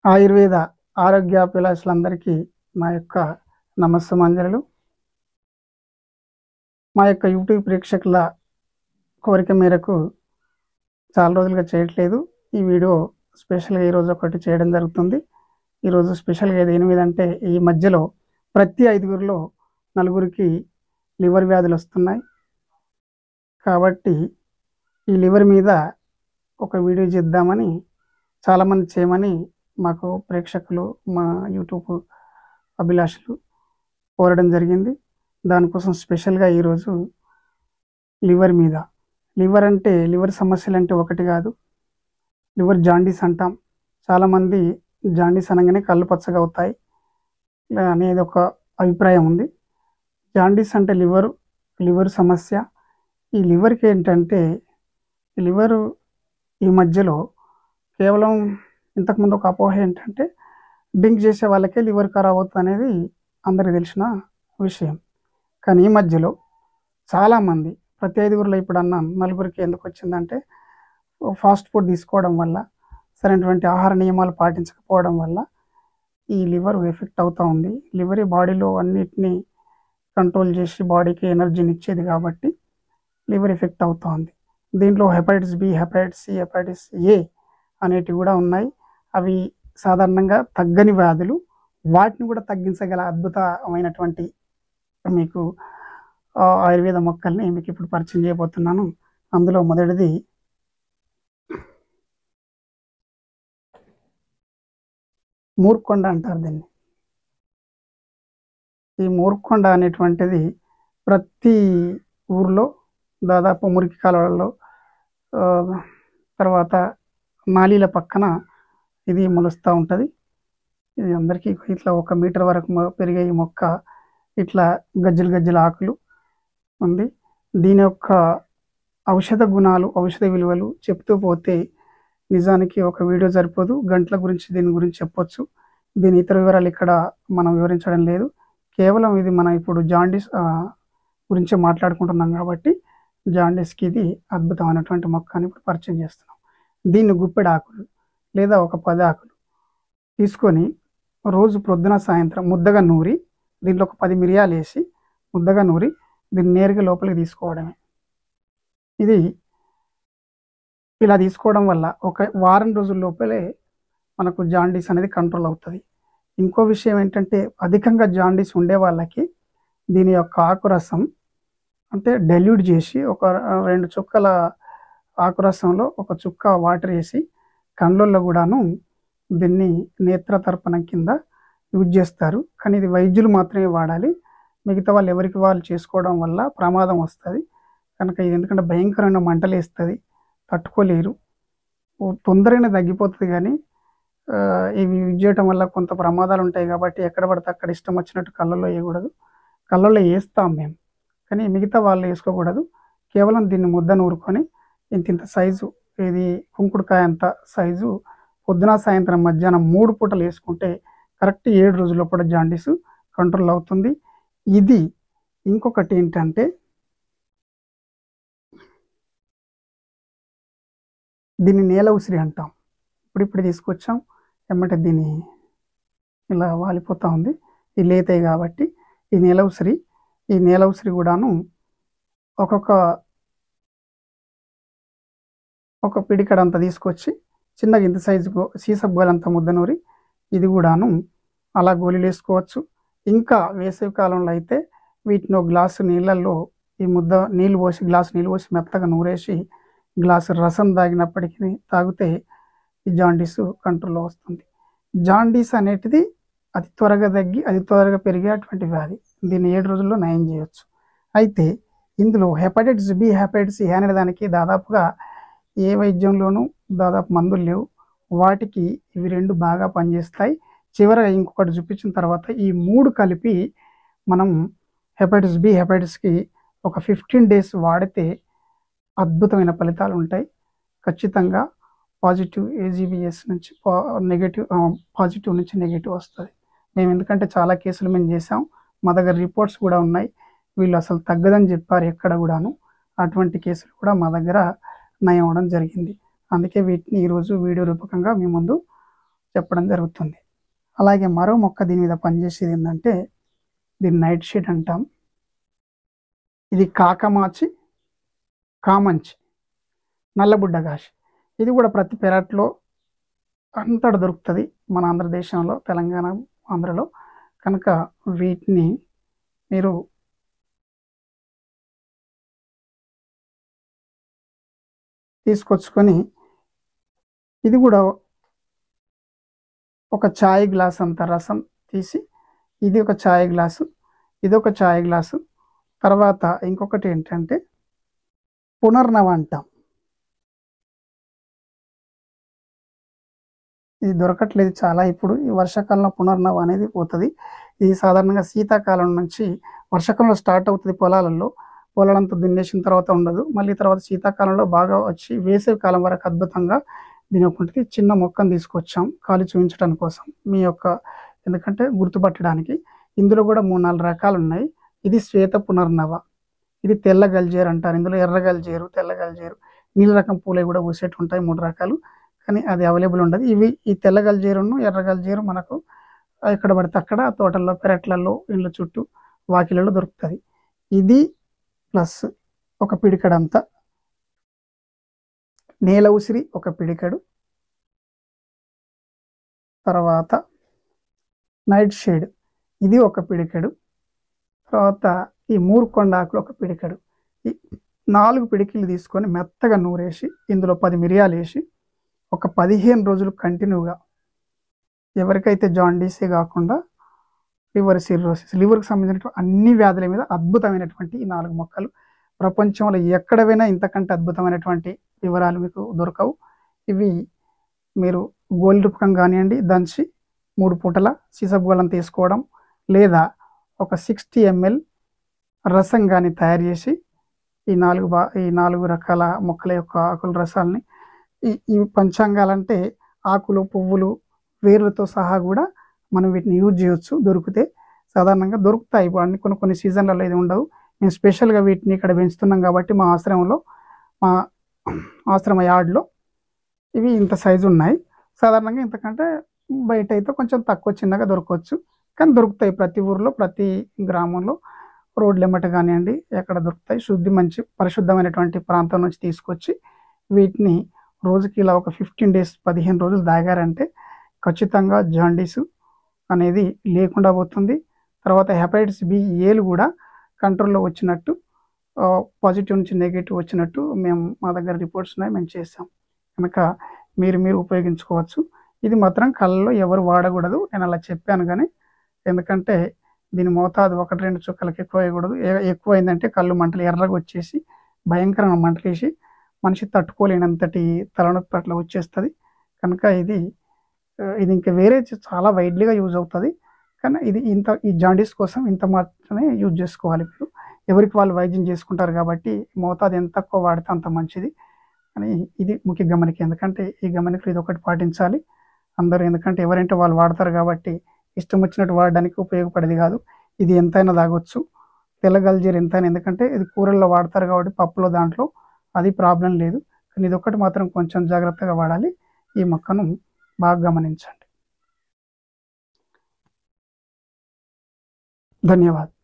ఆయుర్వేద ఆరోగ్యాభిలాషులందరికీ మా యొక్క నమస్సమాంజలు మా యొక్క యూట్యూబ్ ప్రేక్షకుల కోరిక మేరకు చాలా రోజులుగా చేయట్లేదు ఈ వీడియో స్పెషల్గా ఈరోజు ఒకటి చేయడం జరుగుతుంది ఈరోజు స్పెషల్గా దేని మీద అంటే ఈ మధ్యలో ప్రతి ఐదుగురిలో నలుగురికి లివర్ వ్యాధులు వస్తున్నాయి కాబట్టి ఈ లివర్ మీద ఒక వీడియో చేద్దామని చాలామంది చేయమని మాకు ప్రేక్షకులు మా యూట్యూబ్ అభిలాషులు కోరడం జరిగింది దానికోసం స్పెషల్గా ఈరోజు లివర్ మీద లివర్ అంటే లివర్ సమస్యలు అంటే ఒకటి కాదు లివర్ జాండీస్ అంటాం చాలామంది జాండీస్ అనగానే కళ్ళు పచ్చగా అవుతాయి ఇలా అనేది ఒక అభిప్రాయం ఉంది జాండీస్ అంటే లివర్ లివర్ సమస్య ఈ లివర్కి ఏంటంటే ఈ లివరు ఈ మధ్యలో కేవలం ఇంతకుముందు ఒక అపోహ ఏంటంటే డ్రింక్ చేసే వాళ్ళకే లివర్ ఖరాబ్ అవుతుంది అనేది అందరికీ తెలిసిన విషయం కానీ ఈ మధ్యలో చాలామంది ప్రతి ఐదుగురిలో ఇప్పుడు అన్నాను నలుగురికి ఎందుకు వచ్చిందంటే ఫాస్ట్ ఫుడ్ తీసుకోవడం వల్ల సరైనటువంటి ఆహార నియమాలు పాటించకపోవడం వల్ల ఈ లివర్ ఎఫెక్ట్ అవుతూ ఉంది లివర్ బాడీలో అన్నిటినీ కంట్రోల్ చేసి బాడీకి ఎనర్జీని ఇచ్చేది కాబట్టి లివర్ ఎఫెక్ట్ అవుతూ ఉంది దీంట్లో hepatitis B hepatitis C hepatitis A అనేటివి కూడా ఉన్నాయి అవి సాధారణంగా తగ్గని వ్యాధులు వాటిని కూడా తగ్గించగల అద్భుతమైనటువంటి మీకు ఆ, ఆయుర్వేద మొక్కల్ని మీకు ఇప్పుడు పరిచయం చేయబోతున్నాను అందులో మొదటిది మూర్కొండ అంటారు దీన్ని ఈ మూర్కొండ అనేటువంటిది ప్రతి ఊర్లో దాదాపు మురికి కాలువలలో ఆ, తర్వాత నాలీల పక్కన ఇది మొలుస్తూ ఉంటుంది ఇది అందరికీ ఇట్లా ఒక మీటర్ వరకు మొ- పెరిగే ఈ మొక్క ఇట్లా గజ్జలు గజ్జల ఆకులు ఉంది దీని యొక్క ఔషధ గుణాలు ఔషధ విలువలు చెప్తూ పోతే నిజానికి ఒక వీడియో సరిపోదు గంటల గురించి దీని గురించి చెప్పొచ్చు దీని ఇతర వివరాలు ఇక్కడ మనం వివరించడం లేదు కేవలం ఇది మనం ఇప్పుడు జాండీస్ ఆ, గురించి మాట్లాడుకుంటున్నాం కాబట్టి జాండీస్కి ఇది అద్భుతమైనటువంటి మొక్క అని ఇప్పుడు పరిచయం చేస్తున్నాం దీన్ని గుప్పెడు ఆకులు లేదా ఒక పది ఆకులు తీసుకొని రోజు ప్రొద్దున సాయంత్రం ముద్దగా నూరి దీంట్లో ఒక పది మిరియాలు వేసి ముద్దగా నూరి దీన్ని నేరుగా లోపలికి తీసుకోవడమే ఇది ఇలా తీసుకోవడం వల్ల ఒక వారం రోజుల లోపలే మనకు జాండీస్ అనేది కంట్రోల్ అవుతుంది ఇంకో విషయం ఏంటంటే అధికంగా జాండీస్ ఉండే వాళ్ళకి దీని యొక్క ఆకురసం అంటే డెల్యూట్ చేసి ఒక రెండు చుక్కల ఆకురసంలో ఒక చుక్క వాటర్ వేసి కండ్లల్లో కూడాను దీన్ని నేత్ర తర్పణం కింద యూజ్ చేస్తారు కానీ ఇది వైద్యులు మాత్రమే వాడాలి మిగతా వాళ్ళు ఎవరికి వాళ్ళు చేసుకోవడం వల్ల ప్రమాదం వస్తుంది కనుక ఇది ఎందుకంటే భయంకరమైన మంటలు వేస్తుంది తట్టుకోలేరు ఓ తొందరగానే తగ్గిపోతుంది కానీ ఆ, ఇవి యూజ్ చేయడం వల్ల కొంత ప్రమాదాలు ఉంటాయి కాబట్టి ఎక్కడ పడితే అక్కడ ఇష్టం వచ్చినట్టు కళ్ళల్లో వేయకూడదు కళ్ళల్లో వేస్తాం మేము కానీ మిగతా వాళ్ళు వేసుకోకూడదు కేవలం దీన్ని ముద్ద నూరుకొని ఇంత ఇంత సైజు ఇది కుంకుడుకాయ అంత సైజు పొద్దున సాయంత్రం మధ్యాహ్నం మూడు పూటలు వేసుకుంటే కరెక్ట్ ఏడు రోజుల కూడా జాండీస్ కంట్రోల్ అవుతుంది ఇది ఇంకొకటి ఏంటంటే దీన్ని నేల ఉసిరి అంటాం ఇప్పుడు ఇప్పుడు తీసుకొచ్చాం ఎమ్మటే దీన్ని ఇలా వాలిపోతూ ఉంది ఈ లేతాయి కాబట్టి ఈ నేల ఉసిరి ఈ నేల ఉసిరి కూడాను ఒక్కొక్క ఒక పిడికడంత తీసుకొచ్చి చిన్నగా ఇంత సైజు గో సీసప్ గోలంత ముద్ద నూరి ఇది కూడాను అలా గోళీలు వేసుకోవచ్చు ఇంకా వేసవి కాలంలో అయితే వీటిని ఒక గ్లాసు నీళ్ళల్లో ఈ ముద్ద నీళ్ళు పోసి గ్లాసు నీళ్ళు పోసి మెత్తగా నూరేసి గ్లాసు రసం తాగినప్పటికీ తాగితే ఈ జాండీస్ కంట్రోల్లో వస్తుంది జాండీస్ అనేటిది అతి త్వరగా తగ్గి అతి త్వరగా పెరిగే అటువంటి వ్యాధి దీన్ని ఏడు రోజుల్లో నయం చేయొచ్చు అయితే ఇందులో హెపటైటిస్ బి హెపటైటిస్ ఏ అనే దానికి దాదాపుగా ఏ వైద్యంలోనూ దాదాపు మందులు లేవు వాటికి ఇవి రెండు బాగా పనిచేస్తాయి చివరగా ఇంకొకటి చూపించిన తర్వాత ఈ మూడు కలిపి మనం హెపటైటిస్ బి హెపటైటిస్కి ఒక ఫిఫ్టీన్ డేస్ వాడితే అద్భుతమైన ఫలితాలు ఉంటాయి ఖచ్చితంగా పాజిటివ్ ఏజీబీఎస్ నుంచి నెగటివ్ పాజిటివ్ నుంచి నెగిటివ్ వస్తుంది మేము ఎందుకంటే చాలా కేసులు మేము చేసాం మా దగ్గర రిపోర్ట్స్ కూడా ఉన్నాయి వీళ్ళు అసలు తగ్గదని చెప్పారు ఎక్కడ కూడాను అటువంటి కేసులు కూడా మా దగ్గర నయం అవ్వడం జరిగింది అందుకే వీటిని ఈరోజు వీడియో రూపకంగా మీ ముందు చెప్పడం జరుగుతుంది అలాగే మరో మొక్క దీని మీద పనిచేసేది ఏంటంటే దీన్ని నైట్ షీట్ అంటాం ఇది కాకమాచి కామంచి నల్లబుడ్డగాషి ఇది కూడా ప్రతి పెరట్లో అంతటా దొరుకుతుంది మన ఆంధ్రదేశంలో తెలంగాణ ఆంధ్రలో కనుక వీటిని మీరు తీసుకొచ్చుకొని ఇది కూడా ఒక చాయ్ గ్లాస్ అంత రసం తీసి ఇది ఒక చాయ్ గ్లాసు ఇది ఒక చాయ్ గ్లాసు తర్వాత ఇంకొకటి ఏంటంటే పునర్నవ అంటాం ఇది దొరకట్లేదు చాలా ఇప్పుడు ఈ వర్షాకాలంలో పునర్నవ అనేది పోతుంది ఇది సాధారణంగా శీతాకాలం నుంచి వర్షాకాలంలో స్టార్ట్ అవుతుంది పొలాలలో పొలాలంతా దున్నేసిన తర్వాత ఉండదు మళ్ళీ తర్వాత శీతాకాలంలో బాగా వచ్చి వేసవి కాలం వరకు అద్భుతంగా దీని ఒకటి చిన్న మొక్కను తీసుకొచ్చాం కాలు చూపించడానికి కోసం మీ యొక్క ఎందుకంటే గుర్తుపట్టడానికి ఇందులో కూడా మూడు నాలుగు రకాలు ఉన్నాయి ఇది శ్వేత పునర్నవ ఇది తెల్ల గల్జేరు అంటారు ఇందులో ఎర్ర గల్జేరు తెల్ల గల్జేరు నీళ్ళ రకం పూలే కూడా పూసేటి ఉంటాయి మూడు రకాలు కానీ అది అవైలబుల్ ఉండదు ఇవి ఈ తెల్ల గల్జేరును ఎర్ర గల్జేరు మనకు ఎక్కడ పడితే అక్కడ తోటల్లో పెరట్లలో ఇళ్ళ చుట్టూ వాకిలలో దొరుకుతుంది ఇది ప్లస్ ఒక పిడికడంతా నేల ఉసిరి ఒక పిడికెడు తర్వాత నైట్ షేడ్ ఇది ఒక పిడికెడు తర్వాత ఈ మూరుకొండ ఆకులు ఒక పిడికెడు ఈ నాలుగు పిడికిలు తీసుకొని మెత్తగా నూరేసి ఇందులో పది మిరియాలు వేసి ఒక పదిహేను రోజులు కంటిన్యూగా ఎవరికైతే జాండీసే కాకుండా లివర్ సిర్రోసిస్ లివర్కి సంబంధించిన అన్ని వ్యాధుల మీద అద్భుతమైనటువంటి ఈ నాలుగు మొక్కలు ప్రపంచంలో ఎక్కడ పోయినా ఇంతకంటే అద్భుతమైనటువంటి వివరాలు మీకు దొరకవు ఇవి మీరు గోల్ రూపకం కానివ్వండి దంచి మూడు పూటల సీసబుగలను తీసుకోవడం లేదా ఒక సిక్స్టీ ఎంఎల్ రసం కానీ తయారు చేసి ఈ నాలుగు బా ఈ నాలుగు రకాల మొక్కల యొక్క ఆకుల రసాలని ఈ ఈ పంచాంగాలంటే ఆకులు పువ్వులు వేర్లతో సహా కూడా మనం వీటిని యూజ్ చేయొచ్చు దొరికితే సాధారణంగా దొరుకుతాయి ఇప్పుడు అన్ని కొన్ని కొన్ని సీజన్లలో ఇది ఉండవు మేము స్పెషల్గా వీటిని ఇక్కడ పెంచుతున్నాం కాబట్టి మా ఆశ్రమంలో మా ఆశ్రమ యార్డ్లో ఇవి ఇంత సైజు ఉన్నాయి సాధారణంగా ఇంతకంటే బయట అయితే కొంచెం తక్కువ చిన్నగా దొరకవచ్చు కానీ దొరుకుతాయి ప్రతి ఊర్లో ప్రతి గ్రామంలో రోడ్లు ఎమ్మట కానివ్వండి ఎక్కడ దొరుకుతాయి శుద్ధి మంచి పరిశుద్ధమైనటువంటి ప్రాంతం నుంచి తీసుకొచ్చి వీటిని రోజుకి ఇలా ఒక ఫిఫ్టీన్ డేస్ పదిహేను రోజులు తాగారంటే ఖచ్చితంగా జాండీసు అనేది లేకుండా పోతుంది తర్వాత హెపటైటిస్ బి ఏలు కూడా కంట్రోల్లో వచ్చినట్టు పాజిటివ్ నుంచి నెగిటివ్ వచ్చినట్టు మేము మా దగ్గర రిపోర్ట్స్ ఉన్నాయి మేము చేసాం కనుక మీరు మీరు ఉపయోగించుకోవచ్చు ఇది మాత్రం కళ్ళలో ఎవరు వాడకూడదు నేను అలా చెప్పాను కానీ ఎందుకంటే దీని మోతాదు ఒకటి రెండు చుక్కలకి ఎక్కువ వేయకూడదు ఏ- ఎక్కువ అయిందంటే కళ్ళు మంటలు ఎర్రగా వచ్చేసి భయంకరమైన మంటలు వేసి మనిషి తట్టుకోలేనంతటి తలనొప్పి అట్లా వచ్చేస్తుంది కనుక ఇది ఆ, ఇది ఇంకా వేరే చ- చాలా వైడ్లీగా యూజ్ అవుతుంది కానీ ఇది ఇంత ఈ జాండీస్ కోసం ఇంత మాత్రమే యూజ్ చేసుకోవాలి మీరు ఎవరికి వాళ్ళు వైద్యం చేసుకుంటారు కాబట్టి మోతాదు ఎంత తక్కువ వాడితే అంత మంచిది అని ఇది ముఖ్య గమనిక ఎందుకంటే ఈ గమనికలు ఇది ఒకటి పాటించాలి అందరూ ఎందుకంటే ఎవరంటే వాళ్ళు వాడతారు కాబట్టి ఇష్టం వచ్చినట్టు వాడడానికి ఉపయోగపడేది కాదు ఇది ఎంతైనా తాగొచ్చు తెల్ల గల్జీర్ ఎంతైనా ఎందుకంటే ఇది కూరల్లో వాడతారు కాబట్టి పప్పులో దాంట్లో అది ప్రాబ్లం లేదు కానీ ఇది ఒకటి మాత్రం కొంచెం జాగ్రత్తగా వాడాలి ఈ మొక్కను బాగా గమనించండి ధన్యవాదాలు